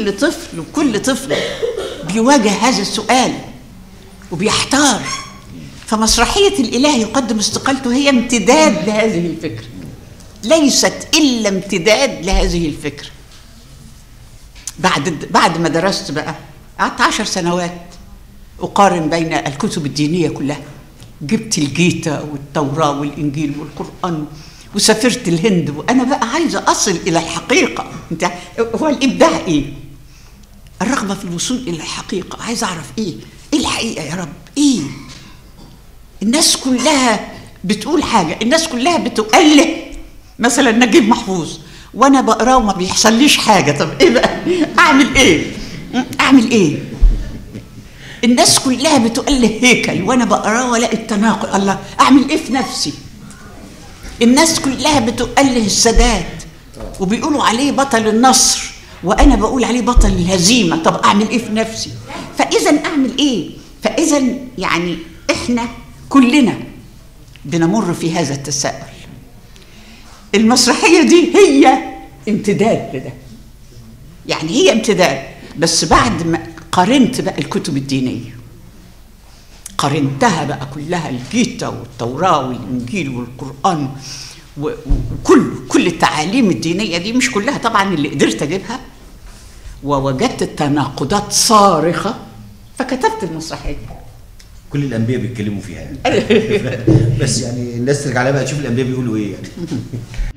كل طفل وكل طفل بيواجه هذا السؤال وبيحتار فمسرحية الإله يقدم استقالته هي امتداد لهذه الفكرة ليست إلا امتداد لهذه الفكرة بعد بعد ما درست بقى قعدت عشر سنوات أقارن بين الكتب الدينية كلها جبت الجيتا والتوراة والإنجيل والقرآن وسافرت الهند وأنا بقى عايزة أصل إلى الحقيقة أنت هو الإبداع إيه؟ الرغبة في الوصول إلى الحقيقة عايز أعرف إيه؟ إيه الحقيقة يا رب؟ إيه؟ الناس كلها بتقول حاجة الناس كلها بتؤله مثلا نجيب محفوظ وانا بقراه وما بيحصليش حاجه طب ايه بقى اعمل ايه اعمل ايه الناس كلها بتؤله هيكل وانا بقراه والاقي التناقض الله اعمل ايه في نفسي الناس كلها بتؤله السادات وبيقولوا عليه بطل النصر وانا بقول عليه بطل الهزيمه طب اعمل ايه في نفسي فاذا اعمل ايه فاذا يعني احنا كلنا بنمر في هذا التساؤل المسرحيه دي هي امتداد لده يعني هي امتداد بس بعد ما قارنت بقى الكتب الدينيه قارنتها بقى كلها الجيتا والتوراه والانجيل والقران و- وكل كل التعاليم الدينيه دي مش كلها طبعا اللي قدرت اجيبها ووجدت تناقضات صارخه فكتبت المسرحيه كل الانبياء بيتكلموا فيها يعني بس يعني الناس ترجع لها بقى تشوف الانبياء بيقولوا ايه يعني